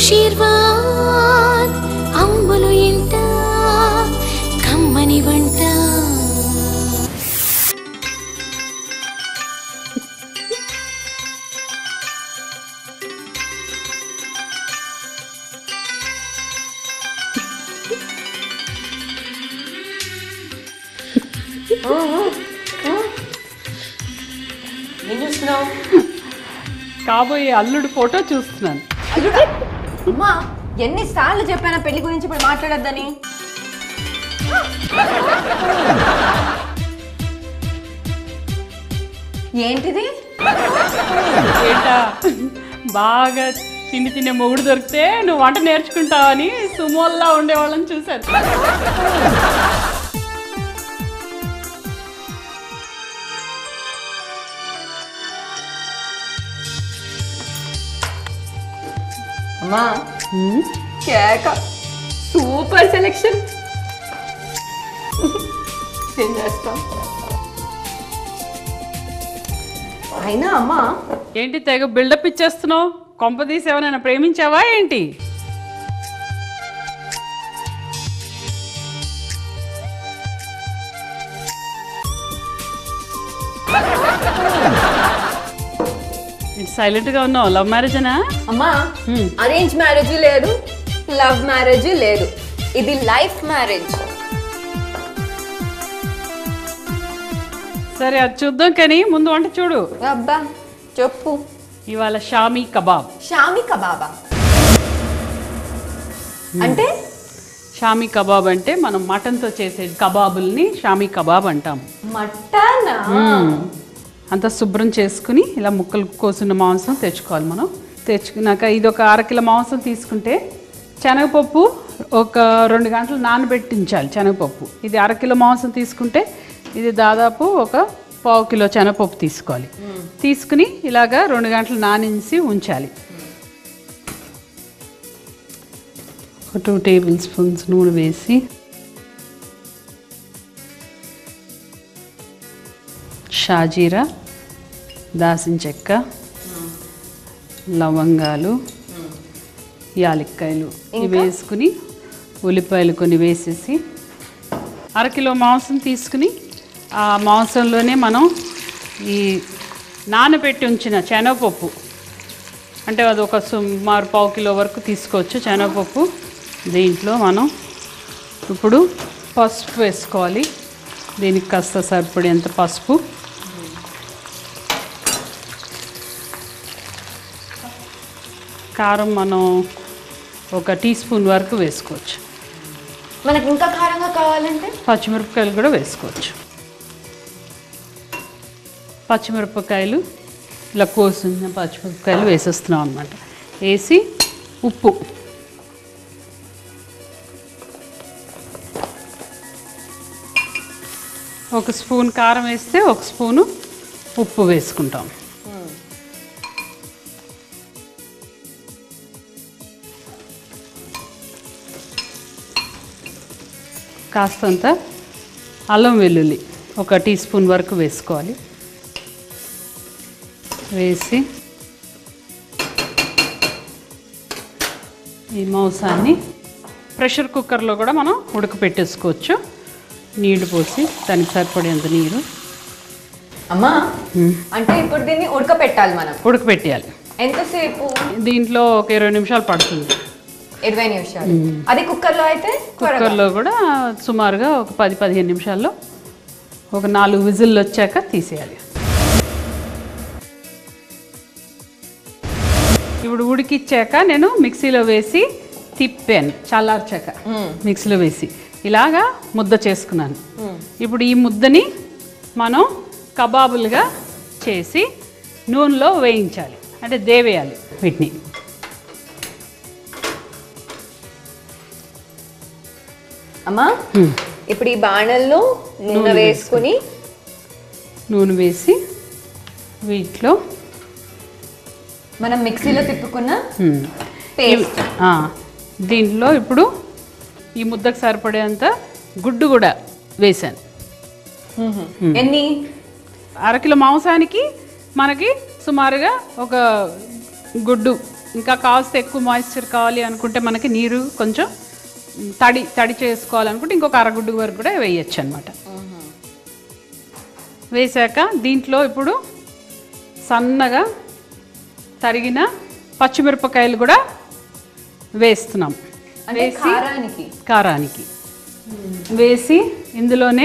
ఆశీర్వాద్ అమ్ములు ఇంట కమ్మని వంట ఏం చూస్తున్నావు కాబోయే అల్లుడు ఫోటో చూస్తున్నాను అమ్మా ఎన్నిసార్లు చెప్పానా పెళ్లి గురించి ఇప్పుడు మాట్లాడొద్దని ఏంటిది ఏంటా బాగా తిండి తినే మొగుడు దొరికితే నువ్వు వంట నేర్చుకుంటావని సుమోల్లా ఉండేవాళ్ళని చూశాను అమ్మా కేక సూపర్ సెలెక్షన్ ఏం చేస్తాం అయినా అమ్మా ఏంటి తెగ బిల్డప్ ఇచ్చేస్తున్నావు కొంపదీసి ఎవరైనా ప్రేమించావా ఏంటి సైలెంట్గా ఉన్నావు లవ్ మ్యారేజేనా అమ్మా అరేంజ్ మ్యారేజ్ లేదు లవ్ మ్యారేజ్ లేదు ఇది లైఫ్ మ్యారేజ్ సరే అది చూద్దాం కానీ ముందు వంట చూడు అబ్బా చెప్పు ఇవాళ షామీ కబాబ్ షామి కబాబా అంటే షామీ కబాబ్ అంటే మనం మటన్తో చేసే కబాబుల్ని షామీ కబాబ్ అంటాం మటన్ అంతా శుభ్రం చేసుకుని ఇలా ముక్కలు కోసిన మాంసం తెచ్చుకోవాలి మనం తెచ్చుకున్నాక ఇది ఒక అరకిల మాంసం తీసుకుంటే శనగపప్పు ఒక రెండు గంటలు నానబెట్టించాలి శనగపప్పు ఇది అరకిలో మాంసం తీసుకుంటే ఇది దాదాపు ఒక పావు కిలో శనగపప్పు తీసుకోవాలి తీసుకుని ఇలాగా రెండు గంటలు నానించి ఉంచాలి ఒక టూ టేబుల్ స్పూన్స్ నూనె వేసి షాజీరా దాసిన చెక్క లవంగాలు యాలక్కాయలు ఇవి వేసుకుని ఉల్లిపాయలు కొన్ని వేసేసి అరకిలో మాంసం తీసుకుని ఆ మాంసంలోనే మనం ఈ నానబెట్టి ఉంచిన శనగపప్పు అంటే అది ఒక సుమారు పావు కిలో వరకు తీసుకోవచ్చు శనగపప్పు దీంట్లో మనం ఇప్పుడు పసుపు వేసుకోవాలి దీనికి కాస్త సరిపడేంత పసుపు కారం మనం ఒక టీ స్పూన్ వరకు వేసుకోవచ్చు మనకి ఇంకా కారంగా కావాలంటే పచ్చిమిరపకాయలు కూడా వేసుకోవచ్చు పచ్చిమిరపకాయలు ఇలా కోసిన పచ్చిమిరపకాయలు వేసేస్తున్నాం అనమాట వేసి ఉప్పు ఒక స్పూన్ కారం వేస్తే ఒక స్పూను ఉప్పు వేసుకుంటాం కాస్తంత అల్లం వెల్లుల్లి ఒక టీ స్పూన్ వరకు వేసుకోవాలి వేసి ఈ మాంసాన్ని ప్రెషర్ కుక్కర్లో కూడా మనం ఉడకపెట్టేసుకోవచ్చు నీళ్లు పోసి దానికి సరిపడేంత నీరు అమ్మా అంటే ఇప్పుడు దీన్ని ఉడకపెట్టాలి మనం ఉడకపెట్టేయాలి ఎంతసేపు దీంట్లో ఒక ఇరవై నిమిషాలు పడుతుంది ఇరవై నిమిషాలు అది కుక్కర్లో అయితే త్వరగా కుక్కర్లో కూడా సుమారుగా ఒక పది పదిహేను నిమిషాల్లో ఒక నాలుగు విజిల్లు వచ్చాక తీసేయాలి ఇప్పుడు ఉడికిచ్చాక నేను మిక్సీలో వేసి తిప్పాను చల్లార్చాక మిక్సీలో వేసి ఇలాగా ముద్ద చేసుకున్నాను ఇప్పుడు ఈ ముద్దని మనం కబాబులుగా చేసి నూనెలో వేయించాలి అంటే దేవేయాలి వీటిని అమ్మా ఇప్పుడు ఈ బాణల్లో నూనె వేసుకుని నూనె వేసి వీటిలో మనం మిక్సీలో తిప్పుకున్న హ్మ్. పేస్ట్ ఆ, దీంట్లో ఇప్పుడు ఈ ముద్దకు సరిపడేంత గుడ్డు కూడా వేశాను ఎన్ని అరకిలో మాంసానికి మనకి సుమారుగా ఒక గుడ్డు ఇంకా కాస్త ఎక్కువ మాయిశ్చర్ కావాలి అనుకుంటే మనకి నీరు కొంచెం తడి తడి చేసుకోవాలనుకుంటే ఇంకొక అరగుడ్డు వరకు కూడా వేయచ్చు అనమాట వేశాక దీంట్లో ఇప్పుడు సన్నగా తరిగిన పచ్చిమిరపకాయలు కూడా వేస్తున్నాం అంటే వేసి కారానికి కారానికి వేసి ఇందులోనే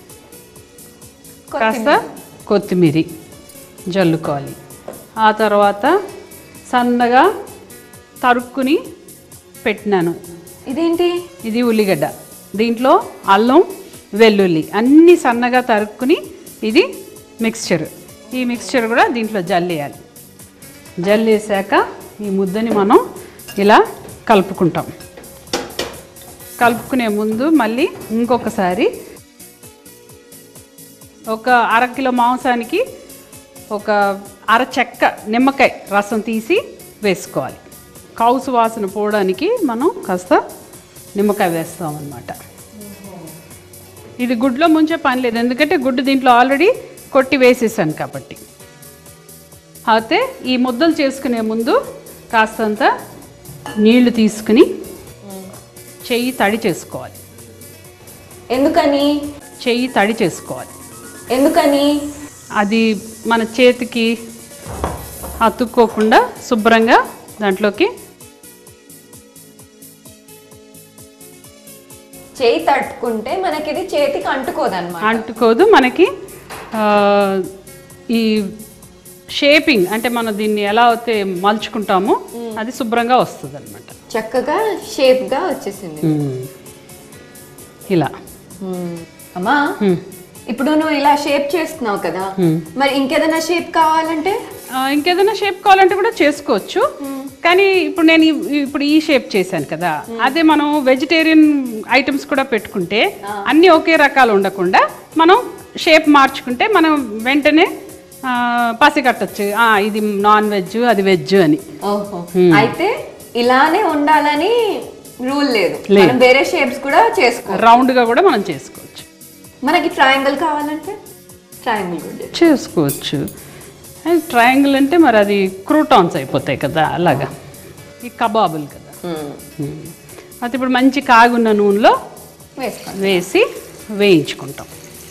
కాస్త కొత్తిమీరి జల్లుకోవాలి ఆ తర్వాత సన్నగా తరుక్కుని పెట్టినాను ఇదేంటి ఇది ఉల్లిగడ్డ దీంట్లో అల్లం వెల్లుల్లి అన్నీ సన్నగా తరుక్కుని ఇది మిక్స్చర్ ఈ మిక్స్చర్ కూడా దీంట్లో జల్లేయాలి జల్లేసాక ఈ ముద్దని మనం ఇలా కలుపుకుంటాం కలుపుకునే ముందు మళ్ళీ ఇంకొకసారి ఒక అర కిలో మాంసానికి ఒక అర చెక్క నిమ్మకాయ రసం తీసి వేసుకోవాలి కౌసు వాసన పోవడానికి మనం కాస్త నిమ్మకాయ వేస్తాం అన్నమాట ఇది గుడ్లో ముంచే పని లేదు ఎందుకంటే గుడ్డు దీంట్లో ఆల్రెడీ కొట్టి వేసేసాను కాబట్టి అయితే ఈ ముద్దలు చేసుకునే ముందు కాస్తంత నీళ్లు తీసుకుని చెయ్యి తడి చేసుకోవాలి ఎందుకని చెయ్యి తడి చేసుకోవాలి ఎందుకని అది మన చేతికి అతుక్కోకుండా శుభ్రంగా దాంట్లోకి చేయి తట్టుకుంటే మనకి ఇది చేతికి అంటుకోదన్నమాట అంటుకోదు మనకి ఆ, ఈ షేపింగ్ అంటే మనం దీన్ని ఎలా అయితే మలుచుకుంటామో అది శుభ్రంగా వస్తుంది అనమాట చక్కగా షేప్ గా వచ్చేసింది ఇలా అమ్మా మ్మ్. ఇప్పుడు నువ్వు ఇలా షేప్ చేస్తున్నావు కదా మరి ఇంకేదైనా షేప్ కావాలంటే ఆ, ఇంకేదైనా షేప్ కావాలంటే కూడా చేసుకోవచ్చు కానీ ఇప్పుడు నేను ఈ- ఇప్పుడు ఈ షేప్ చేశాను కదా అదే మనం వెజిటేరియన్ ఐటమ్స్ కూడా పెట్టుకుంటే అన్నీ ఒకే రకాలు ఉండకుండా మనం షేప్ మార్చుకుంటే మనం వెంటనే ఆ, పసిగట్టచ్చు ఆ, ఇది నాన్ వెజ్ అది వెజ్ అని ఓహో అయితే ఇలానే ఉండాలని రూల్ లేదు లేదు. మనం వేరే షేప్స్ కూడా చేసుకో రౌండ్గా కూడా మనం చేసుకోవచ్చు మనకి ట్రయాంగిల్ కావాలంటే ట్రయాంగిల్ కూడా చేసుకో. చేసుకోవచ్చు ట్రయాంగిల్ అంటే మరి అది క్రూటాన్స్ అయిపోతాయి కదా అలాగా ఈ కబాబులు కదా మ్మ్. అయితే ఇప్పుడు మంచి కాగున్న నూనెలో వేసుకోండి వేసి వేయించుకుంటాం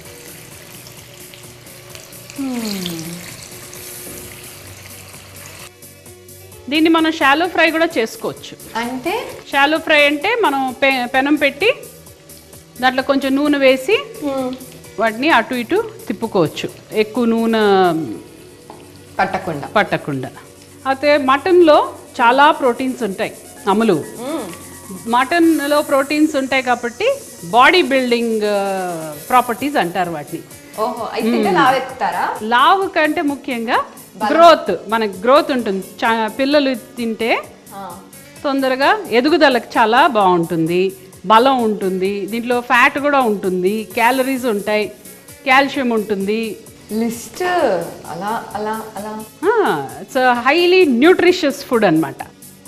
దీన్ని మనం షాలో ఫ్రై కూడా చేసుకోవచ్చు అంటే షాలో ఫ్రై అంటే మనం పె పెనం పెట్టి దాంట్లో కొంచెం నూనె వేసి వాటిని అటు ఇటు తిప్పుకోవచ్చు ఎక్కువ నూనె పట్టకుండా పట్టకుండా అయితే మటన్లో చాలా ప్రోటీన్స్ ఉంటాయి అమలు మటన్లో ప్రోటీన్స్ ఉంటాయి కాబట్టి బాడీ బిల్డింగ్ ప్రాపర్టీస్ అంటారు వాటిని ఓహో అయితే లావెక్కుతారా లావు కంటే ముఖ్యంగా గ్రోత్ మనకి గ్రోత్ ఉంటుంది చా- పిల్లలు తింటే తొందరగా ఎదుగుదలకు చాలా బాగుంటుంది బలం ఉంటుంది దీంట్లో ఫ్యాట్ కూడా ఉంటుంది క్యాలరీస్ ఉంటాయి కాల్షియం ఉంటుంది లిస్ట్ అలా అలా అలా ఇట్స్ హైలీ న్యూట్రిషియస్ ఫుడ్ అన్నమాట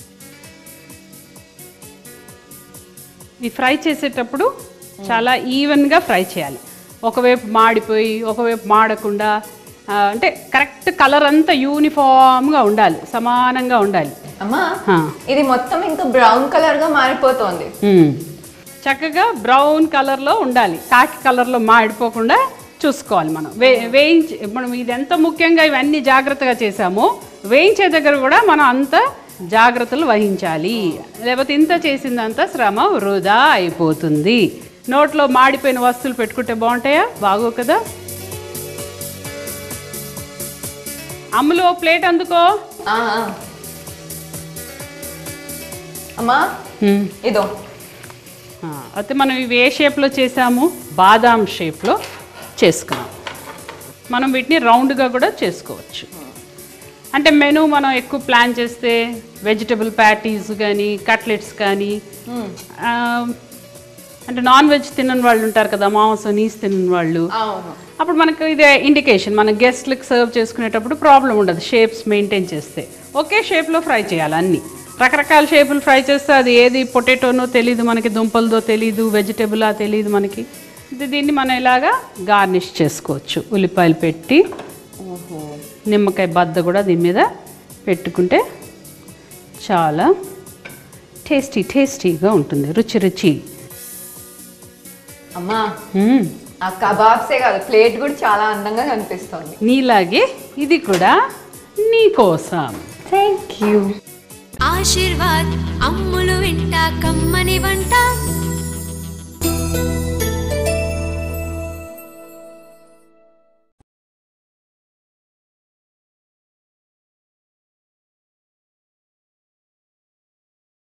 ఈ ఫ్రై చేసేటప్పుడు చాలా ఈవెన్గా ఫ్రై చేయాలి ఒకవైపు మాడిపోయి ఒకవైపు మాడకుండా ఆ, అంటే కరెక్ట్ కలర్ అంతా యూనిఫామ్గా ఉండాలి సమానంగా ఉండాలి అమ్మా ఆ. ఇది మొత్తం ఇంకా బ్రౌన్ కలర్ గా మారిపోతోంది మ్మ్. చక్కగా బ్రౌన్ కలర్లో ఉండాలి కాకి కలర్లో మాడిపోకుండా చూసుకోవాలి మనం వే వేయించి మనం ఇది ఎంత ముఖ్యంగా ఇవన్నీ జాగ్రత్తగా చేసామో వేయించే దగ్గర కూడా మనం అంత జాగ్రత్తలు వహించాలి లేకపోతే ఇంత చేసిందంతా శ్రమ వృధా అయిపోతుంది నోట్లో మాడిపోయిన వస్తువులు పెట్టుకుంటే బాగుంటాయా బాగో కదా అమ్ములు ఓ ప్లేట్ అందుకో ఆ, ఆ. అమ్మా మ్మ్. ఇదో ఆ, అయితే మనం ఇవి ఏ షేప్లో చేసాము బాదాం షేప్లో చేసుకున్నాం మనం వీటిని రౌండ్గా కూడా చేసుకోవచ్చు అంటే మెనూ మనం ఎక్కువ ప్లాన్ చేస్తే వెజిటబుల్ ప్యాటీస్ కానీ కట్లెట్స్ కానీ ఆ, అంటే నాన్ వెజ్ తినని వాళ్ళు ఉంటారు కదా మాంసం నీసు తినని వాళ్ళు అవును అప్పుడు మనకు ఇదే ఇండికేషన్ మన గెస్ట్లకు సర్వ్ చేసుకునేటప్పుడు ప్రాబ్లం ఉండదు షేప్స్ మెయింటైన్ చేస్తే ఒకే షేప్లో ఫ్రై చేయాలి అన్ని రకరకాల షేపులు ఫ్రై చేస్తే అది ఏది పొటాటోనో తెలియదు మనకి దుంపలదో తెలియదు వెజిటేబులా తెలియదు మనకి ఇది దీన్ని మనం ఇలాగా గార్నిష్ చేసుకోవచ్చు ఉల్లిపాయలు పెట్టి ఓహో నిమ్మకాయ బద్ద కూడా దీని మీద పెట్టుకుంటే చాలా టేస్టీ టేస్టీగా ఉంటుంది రుచి రుచి అమ్మా మ్మ్. ఆ కబాబ్సే కాదు ప్లేట్ కూడా చాలా అందంగా కనిపిస్తుంది నీలాగే ఇది కూడా నీ కోసం థ్యాంక్ యూ ఆశీర్వాద్ అమ్ములు వింట కమ్మని వంట